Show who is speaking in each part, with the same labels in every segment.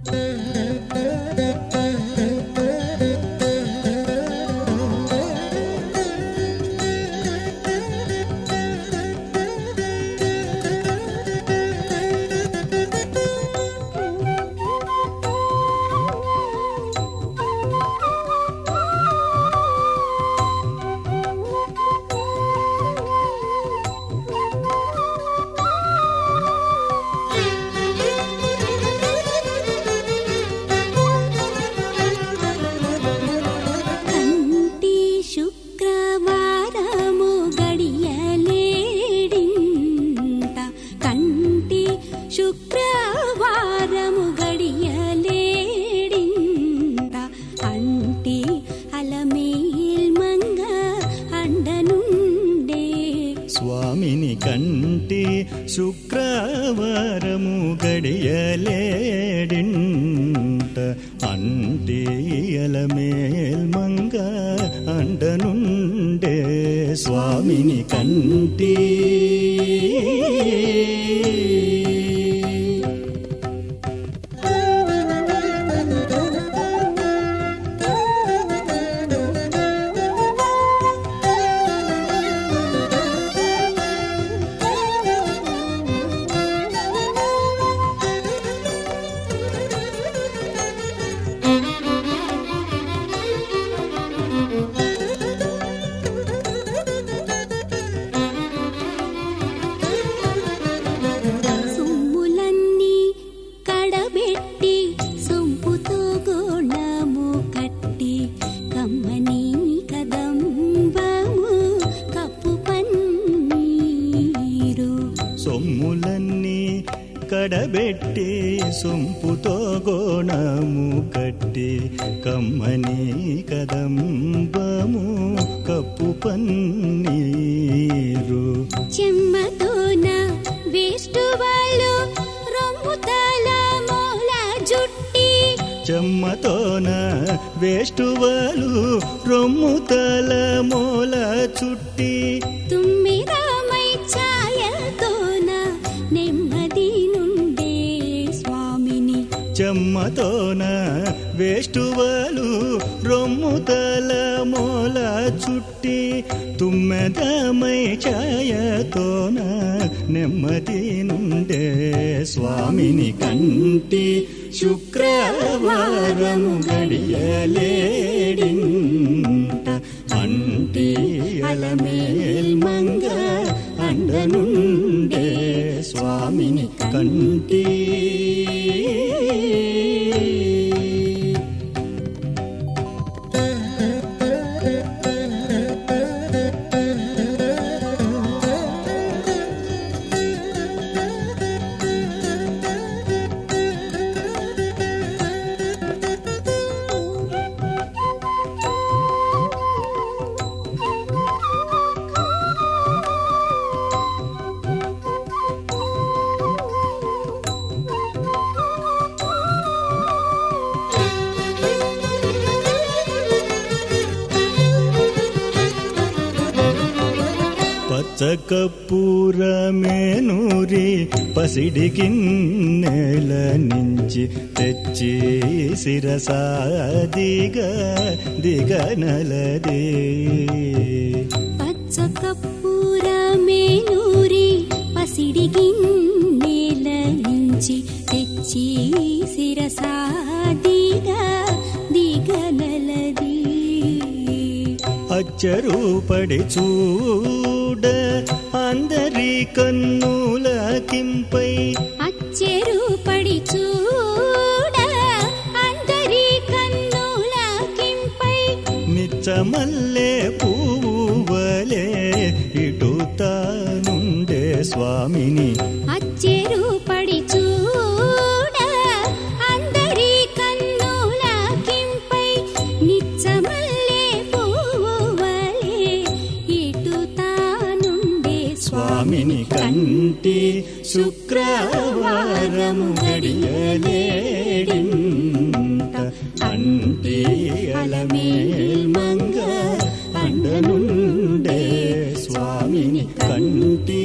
Speaker 1: కంటి శుక్రవారము గడియలేడింత కంటి శుక్రవారము గడియలేడింత అంటి అలమేల్ మంగ అండనుండే
Speaker 2: స్వామిని కంటి శుక్రవారము గడియలేడింట అంటియల మేల్మంగ అండనుండే స్వామిని కంటి
Speaker 1: సొమ్ములన్నీ కడబెట్టి సొంపుతో గోళము కట్టి కమ్మని కదంబము కప్పు పన్నీరు
Speaker 2: సొమ్ములన్నీ కడబెట్టి సొంపుతో గోణము కట్టి కమ్మని కదంబము కప్పు పన్నీరు
Speaker 1: చెమ్మతోన వేస్ట్ వాళ్ళు రొమ్ముతల మూల జుట్టి
Speaker 2: చెమ్మతోన వేష్టువలు రొమ్ము తల మూల చుట్టి
Speaker 1: తుమ్మిరామై ఛాయతోన నెమ్మది నుండే స్వామిని
Speaker 2: చెమ్మతోన వేష్టువలు రొమ్ము తల మూల చుట్టి తుమ్మెదమై ఛాయతోన నెమ్మది నుండే స్వామిని కంటి శుక్రవారము గడియలేడింట అంటి అలమేల్ మంగ అండనుండే స్వామిని కంటి పచ్చకప్పూరమేనూరి పసిడి గిన్నెల నుంచి తెచ్చి శిరసా దిగ దిగనలదే
Speaker 1: పచ్చ కప్పూర మేనూరి పసిడి గిన్నెల నుంచి తెచ్చి శిరసా దిగ దిగనలది
Speaker 2: అచ్చరూపడి చూడ అందరి కన్నుల కింపై
Speaker 1: అచ్చెరు పడి చూడ అందరి కన్నుల కింపై
Speaker 2: నిచ్చమల్లే పువ్వువలే ఇటు తానుండే స్వామిని
Speaker 1: అచ్చెరు పడి చూడ అందరి కన్నుల కింపై నిచ్చమల్లే పువ్వువలే ఇటు తానుండే
Speaker 2: స్వామిని కంటి శుక్రవారము గడియలేడింట అంటి అలమేల్ మంగ అండనుండే స్వామిని కంటి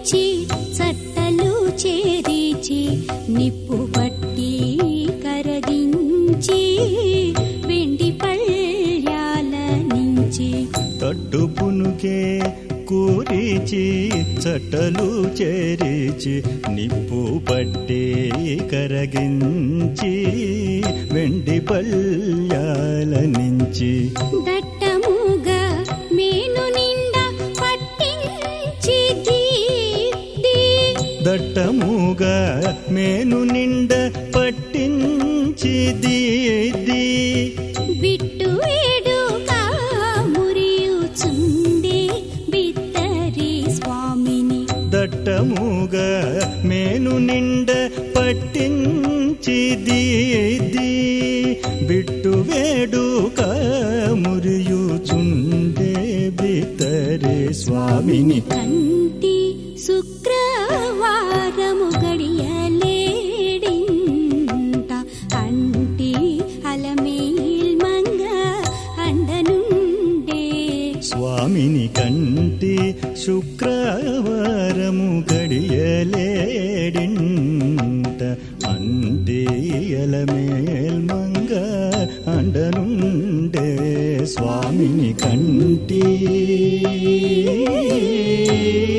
Speaker 1: చేరిచి చట్టలు చేరిచి నిప్పు బట్టి కరగించి వెండి పళ్యాల నుంచి
Speaker 2: తట్టు పునుకే కూరిచి చట్టలు చేరిచి నిప్పు పట్టి కరగించి వెండి పల్యాల నుంచి
Speaker 1: దట్టముగా మేను నిండా పట్టించి దీప్తి
Speaker 2: దట్టముగా మేను నిండ పట్టించి దీది
Speaker 1: బిట్టు వేడుగా మురియుచుండే బిత్తరి స్వామిని
Speaker 2: దట్టముగా మేను నిండ పట్టించి దీది బిట్టు వేడుక మురియుచుండే బితరే స్వామిని
Speaker 1: కంటి శుక్రవారము గడియలేడింట అంటి అలమేల్ మంగ అండనుండే
Speaker 2: స్వామిని కంటి శుక్రవారము గడియలేడింట అందేయల మేల్మంగ అండనుండే స్వామిని కంటి